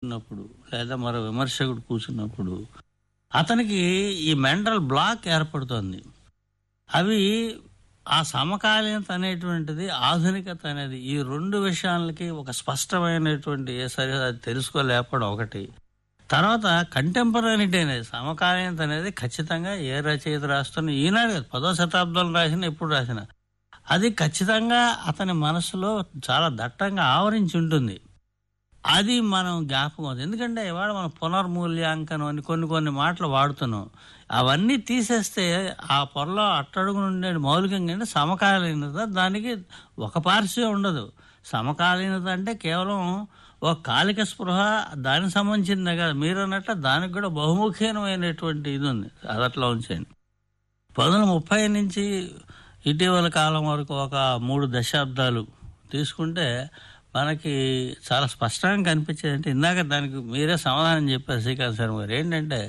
కూర్చున్నప్పుడు లేదా మరో విమర్శకుడు కూర్చున్నప్పుడు అతనికి ఈ మెంటల్ బ్లాక్ ఏర్పడుతుంది అవి ఆ సమకాలీనత అనేటువంటిది ఆధునికత అనేది ఈ రెండు విషయాలకి ఒక స్పష్టమైనటువంటి ఏ సరి అది తెలుసుకోలేకపోవడం ఒకటి తర్వాత కంటెంపరీటీ అనేది సమకాలీనత అనేది ఖచ్చితంగా ఏ రచయిత రాస్తున్న ఈనాడు కాదు, పదో శతాబ్దంలో రాసిన ఎప్పుడు రాసిన అది ఖచ్చితంగా అతని మనసులో చాలా దట్టంగా ఆవరించి ఉంటుంది అది మనం జ్ఞాపకం అవుతుంది ఎందుకంటే ఇవాళ మనం పునర్మూల్యాంకనం అని కొన్ని కొన్ని మాటలు వాడుతున్నాం అవన్నీ తీసేస్తే ఆ పొరలో అట్టడుగు నుండే మౌలికంగా అంటే సమకాలీనత దానికి ఒక పార్శ్వే ఉండదు సమకాలీనత అంటే కేవలం ఒక కాలిక స్పృహ దానికి సంబంధించిందే కాదు మీరు అన్నట్లు దానికి కూడా బహుముఖీనమైనటువంటి ఇది ఉంది అది అట్లా ఉంచండి పంతొమ్మిది ముప్పై నుంచి ఇటీవల కాలం వరకు ఒక మూడు దశాబ్దాలు తీసుకుంటే మనకి చాలా స్పష్టంగా కనిపించేది అంటే ఇందాక దానికి మీరే సమాధానం చెప్పారు శ్రీకాంత్ శర్మ గారు ఏంటంటే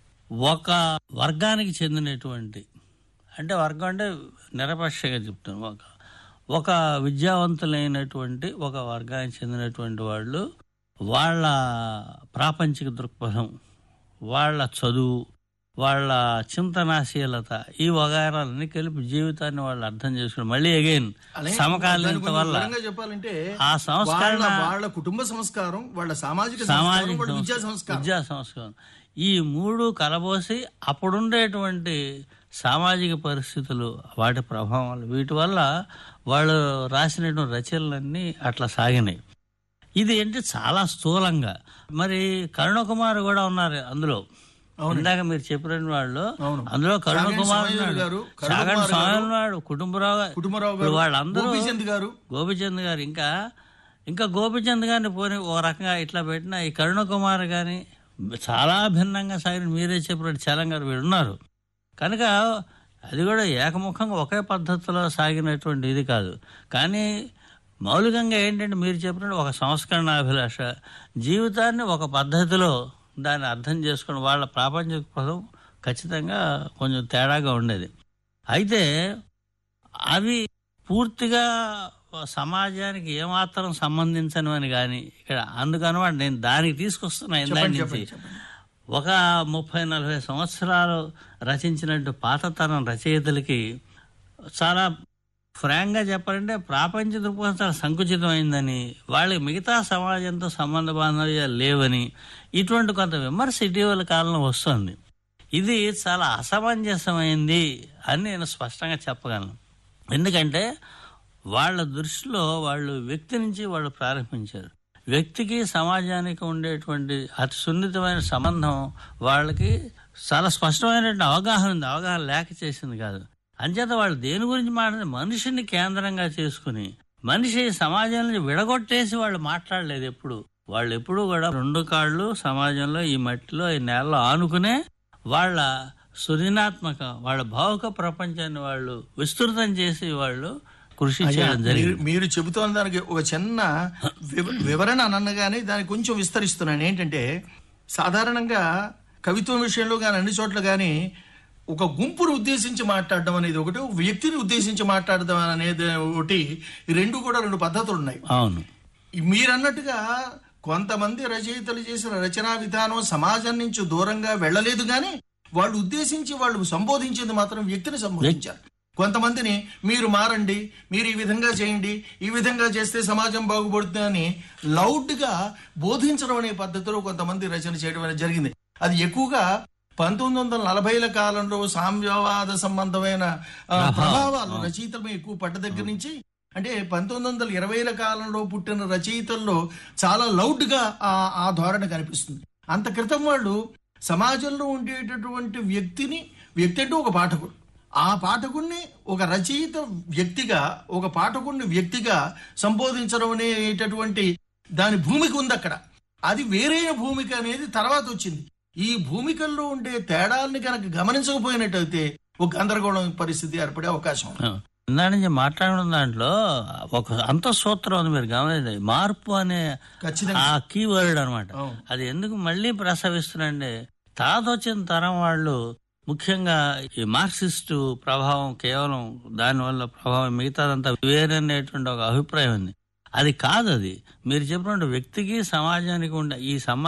ఒక వర్గానికి చెందినటువంటి అంటే వర్గం అంటే నిరపక్షగా చెప్తాను ఒక ఒక విద్యావంతులైనటువంటి ఒక వర్గానికి చెందినటువంటి వాళ్ళు వాళ్ళ ప్రాపంచిక దృక్పథం వాళ్ళ చదువు వాళ్ళ చింతనాశీలత ఈ వగారాలన్నీ కలిపి జీవితాన్ని వాళ్ళు అర్థం చేసుకుని మళ్ళీ అగైన్ అలాగే దాన్ని సమకాలీనత కొంచెం వల్ల వివరంగా చెప్పాలంటే ఆ సంస్కరణ వాళ్ళ వాళ్ళ కుటుంబ సంస్కారం వాళ్ళ సామాజిక సంస్కారం సామాజిక వాళ్ళ విద్యా సంస్కారం, సంస్కారం విద్యా సంస్కారం ఈ మూడు కలబోసి అప్పుడుండేటువంటి సామాజిక పరిస్థితులు వాటి ప్రభావాలు వీటి వల్ల వాళ్ళు రాసినటువంటి రచనలన్నీ అట్లా సాగినాయి ఇది ఏంటి చాలా స్థూలంగా మరి కరుణకుమార్ కూడా ఉన్నారు అందులో ఇందాక మీరు చెప్పిన వాళ్ళు అవును. అందులో కరుణకుమార్ చాగంటి ఉన్నాడు గారు, చాగంటి కరుణకుమార్ స్వామి గారు, ఉన్నాడు కుటుంబరావు గారు కుటుంబరావు ఇప్పుడు గారు వాళ్ళందరూ గోపీచంద్ గారు గోపిచంద్ గారు ఇంకా ఇంకా గోపిచంద్ గారిని పోని ఓ రకంగా ఇట్లా పెట్టిన ఈ కరుణకుమార్ గాని చాలా భిన్నంగా సాగిన మీరే చెప్పినట్టు చలం గారు వీళ్ళు ఉన్నారు కనుక అది కూడా ఏకముఖంగా ఒకే పద్ధతిలో సాగినటువంటి ఇది కాదు కానీ మౌలికంగా ఏంటంటే మీరు చెప్పినట్టు ఒక సంస్కరణ అభిలాష జీవితాన్ని ఒక పద్ధతిలో దాన్ని అర్థం చేసుకుని వాళ్ళ ప్రాపంచిక పదం ఖచ్చితంగా కొంచెం తేడాగా ఉండేది అయితే అవి పూర్తిగా సమాజానికి ఏమాత్రం సంబంధించనివని కానీ ఇక్కడ అందుకనమాట నేను దానికి తీసుకొస్తున్నా ఇందాక చెప్పండి నుంచి చెప్పండి చెప్పండి ఒక ముప్పై నలభై సంవత్సరాలు రచించినట్టు పాతతరం రచయితలకి చాలా ఫ్రాంక్గా చెప్పాలంటే ప్రాపంచ దృక్పథం చాలా సంకుచితమైందని వాళ్ళకి మిగతా సమాజంతో సంబంధ బాంధవ్యాలు లేవని ఇటువంటి కొంత విమర్శ ఇటీవల కాలంలో వస్తుంది ఇది చాలా అసమంజసమైంది అని నేను స్పష్టంగా చెప్పగలను ఎందుకంటే వాళ్ళ దృష్టిలో వాళ్ళు వ్యక్తి నుంచి వాళ్ళు ప్రారంభించారు వ్యక్తికి సమాజానికి ఉండేటువంటి అతి సున్నితమైన సంబంధం వాళ్ళకి చాలా స్పష్టమైనటువంటి అవగాహన ఉంది అవగాహన లేక చేసింది కాదు అంచేత వాళ్ళు దేని గురించి మాట్లాడితే మనిషిని కేంద్రంగా చేసుకుని మనిషి సమాజం నుంచి విడగొట్టేసి వాళ్ళు మాట్లాడలేదు ఎప్పుడు వాళ్ళు ఎప్పుడు కూడా రెండు కాళ్ళు సమాజంలో ఈ మట్టిలో ఈ నేలలో ఆనుకునే వాళ్ళ సృజనాత్మక వాళ్ళ భావుక ప్రపంచాన్ని వాళ్ళు విస్తృతం చేసి వాళ్ళు కృషి చేయడం జరిగింది మీరు- మీరు చెబుతున్న దానికి ఒక చిన్న వివ- వివరణ అనగానే దాన్ని కొంచెం విస్తరిస్తున్నాను ఏంటంటే సాధారణంగా కవిత్వం విషయంలో కానీ అన్ని చోట్ల కానీ ఒక గుంపును ఉద్దేశించి మాట్లాడడం అనేది ఒకటి ఒక వ్యక్తిని ఉద్దేశించి మాట్లాడడం అనేది ఒకటి ఈ రెండు కూడా రెండు పద్ధతులు ఉన్నాయి అవును ఈ మీరన్నట్టుగా కొంతమంది రచయితలు చేసిన రచనా విధానం సమాజం నుంచి దూరంగా వెళ్ళలేదు కానీ వాళ్ళు ఉద్దేశించి వాళ్ళు సంబోధించింది మాత్రం వ్యక్తిని సంబోధించారు కొంతమందిని మీరు మారండి మీరు ఈ విధంగా చేయండి ఈ విధంగా చేస్తే సమాజం బాగుపడుతుంది అని లౌడ్ గా బోధించడం అనే పద్ధతిలో కొంతమంది రచన చేయడం అనేది జరిగింది అది ఎక్కువగా పంతొమ్మిది వందల నలభైల కాలంలో సామ్యవాద సంబంధమైన ఆ, ప్రభావాలు రచయితల మీద ఎక్కువ పడ్డ దగ్గర నుంచి అంటే పంతొమ్మిది వందల ఇరవైల కాలంలో పుట్టిన రచయితల్లో చాలా లౌడ్ గా ఆ ఆ ధోరణి కనిపిస్తుంది అంత క్రితం వాళ్ళు సమాజంలో ఉండేటటువంటి వ్యక్తిని వ్యక్తి అంటే ఒక పాఠకుడు ఆ పాఠకుడిని ఒక రచయిత వ్యక్తిగా ఒక పాఠకుడిని వ్యక్తిగా సంబోధించడం అనేటటువంటి దాని భూమిక ఉంది అక్కడ అది వేరైన భూమిక అనేది తర్వాత వచ్చింది ఈ భూమికల్లో ఉండే తేడాల్ని కనుక గమనించకపోయినట్టయితే ఒక గందరగోళం పరిస్థితి ఏర్పడే అవకాశం ఉంది ఇందా నుంచి మాట్లాడిన దాంట్లో ఒక అంతఃసూత్రం ఉంది మీరు గమనించండి మార్పు అనే ఖచ్చితంగా ఆ కీవర్డ్ అనమాట అవును. అది ఎందుకు మళ్ళీ ప్రసవిస్తుందంటే తర్వాత వచ్చిన తరం వాళ్ళు ముఖ్యంగా ఈ మార్క్సిస్టు ప్రభావం కేవలం దానివల్ల ప్రభావం మిగతాదంతా వేరనేటువంటి ఒక అభిప్రాయం ఉంది అది కాదు అది మీరు చెప్పినట్టు వ్యక్తికి సమాజానికి ఉండే ఈ సంబంధం